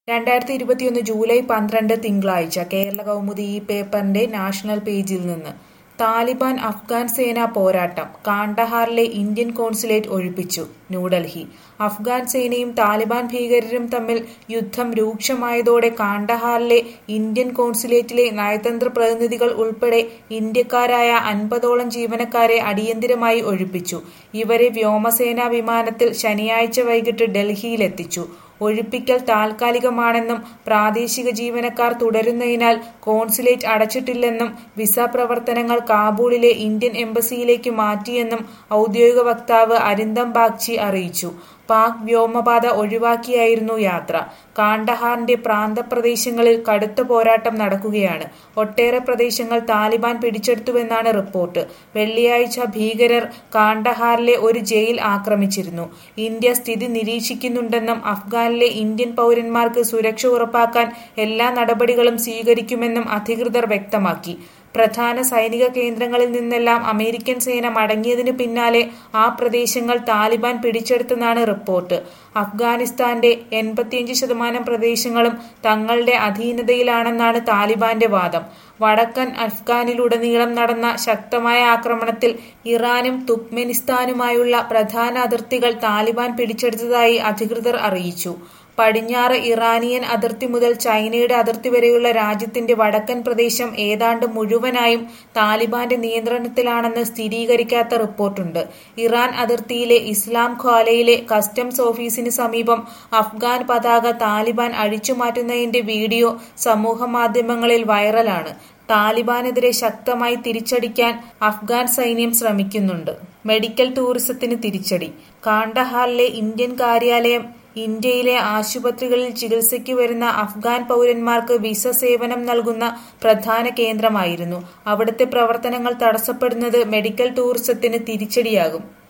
രണ്ടായിരത്തി ഇരുപത്തിയൊന്ന് ജൂലൈ പന്ത്രണ്ട് തിങ്കളാഴ്ച കേരള കൗമുദി ഈ പേപ്പറിന്റെ നാഷണൽ പേജിൽ നിന്ന് താലിബാൻ അഫ്ഗാൻ സേന പോരാട്ടം കാണ്ഡഹാറിലെ ഇന്ത്യൻ കോൺസുലേറ്റ് ഒഴിപ്പിച്ചു ന്യൂഡൽഹി അഫ്ഗാൻ സേനയും താലിബാൻ ഭീകരരും തമ്മിൽ യുദ്ധം രൂക്ഷമായതോടെ കാണ്ഡഹാറിലെ ഇന്ത്യൻ കോൺസുലേറ്റിലെ നയതന്ത്ര പ്രതിനിധികൾ ഉൾപ്പെടെ ഇന്ത്യക്കാരായ അൻപതോളം ജീവനക്കാരെ അടിയന്തിരമായി ഒഴിപ്പിച്ചു ഇവരെ വ്യോമസേനാ വിമാനത്തിൽ ശനിയാഴ്ച വൈകിട്ട് ഡൽഹിയിലെത്തിച്ചു ഒഴിപ്പിക്കൽ താൽക്കാലികമാണെന്നും പ്രാദേശിക ജീവനക്കാർ തുടരുന്നതിനാൽ കോൺസുലേറ്റ് അടച്ചിട്ടില്ലെന്നും വിസ പ്രവർത്തനങ്ങൾ കാബൂളിലെ ഇന്ത്യൻ എംബസിയിലേക്ക് മാറ്റിയെന്നും ഔദ്യോഗിക വക്താവ് അരിന്ദം ബാഗ്ചി അറിയിച്ചു പാക് വ്യോമപാത ഒഴിവാക്കിയായിരുന്നു യാത്ര കാണ്ഡഹാറിന്റെ പ്രാന്തപ്രദേശങ്ങളിൽ കടുത്ത പോരാട്ടം നടക്കുകയാണ് ഒട്ടേറെ പ്രദേശങ്ങൾ താലിബാൻ പിടിച്ചെടുത്തുവെന്നാണ് റിപ്പോർട്ട് വെള്ളിയാഴ്ച ഭീകരർ കാണ്ഡഹാറിലെ ഒരു ജയിൽ ആക്രമിച്ചിരുന്നു ഇന്ത്യ സ്ഥിതി നിരീക്ഷിക്കുന്നുണ്ടെന്നും അഫ്ഗാനിലെ ഇന്ത്യൻ പൗരന്മാർക്ക് സുരക്ഷ ഉറപ്പാക്കാൻ എല്ലാ നടപടികളും സ്വീകരിക്കുമെന്നും അധികൃതർ വ്യക്തമാക്കി പ്രധാന സൈനിക കേന്ദ്രങ്ങളിൽ നിന്നെല്ലാം അമേരിക്കൻ സേന മടങ്ങിയതിനു പിന്നാലെ ആ പ്രദേശങ്ങൾ താലിബാൻ പിടിച്ചെടുത്തെന്നാണ് റിപ്പോർട്ട് അഫ്ഗാനിസ്ഥാന്റെ എൺപത്തിയഞ്ച് ശതമാനം പ്രദേശങ്ങളും തങ്ങളുടെ അധീനതയിലാണെന്നാണ് താലിബാന്റെ വാദം വടക്കൻ അഫ്ഗാനിലുടനീളം നടന്ന ശക്തമായ ആക്രമണത്തിൽ ഇറാനും തുർക്ക്മെനിസ്ഥാനുമായുള്ള പ്രധാന അതിർത്തികൾ താലിബാൻ പിടിച്ചെടുത്തതായി അധികൃതർ അറിയിച്ചു പടിഞ്ഞാറ് ഇറാനിയൻ അതിർത്തി മുതൽ ചൈനയുടെ അതിർത്തി വരെയുള്ള രാജ്യത്തിന്റെ വടക്കൻ പ്രദേശം ഏതാണ്ട് മുഴുവനായും താലിബാന്റെ നിയന്ത്രണത്തിലാണെന്ന് സ്ഥിരീകരിക്കാത്ത റിപ്പോർട്ടുണ്ട് ഇറാൻ അതിർത്തിയിലെ ഇസ്ലാം ഖ്വാലയിലെ കസ്റ്റംസ് ഓഫീസിന് സമീപം അഫ്ഗാൻ പതാക താലിബാൻ അഴിച്ചുമാറ്റുന്നതിന്റെ വീഡിയോ സമൂഹമാധ്യമങ്ങളിൽ വൈറലാണ് താലിബാനെതിരെ ശക്തമായി തിരിച്ചടിക്കാൻ അഫ്ഗാൻ സൈന്യം ശ്രമിക്കുന്നുണ്ട് മെഡിക്കൽ ടൂറിസത്തിന് തിരിച്ചടി കാണ്ഡഹാറിലെ ഇന്ത്യൻ കാര്യാലയം ഇന്ത്യയിലെ ആശുപത്രികളിൽ ചികിത്സയ്ക്ക് വരുന്ന അഫ്ഗാൻ പൗരന്മാർക്ക് വിസ സേവനം നൽകുന്ന പ്രധാന കേന്ദ്രമായിരുന്നു അവിടുത്തെ പ്രവർത്തനങ്ങൾ തടസ്സപ്പെടുന്നത് മെഡിക്കൽ ടൂറിസത്തിന് തിരിച്ചടിയാകും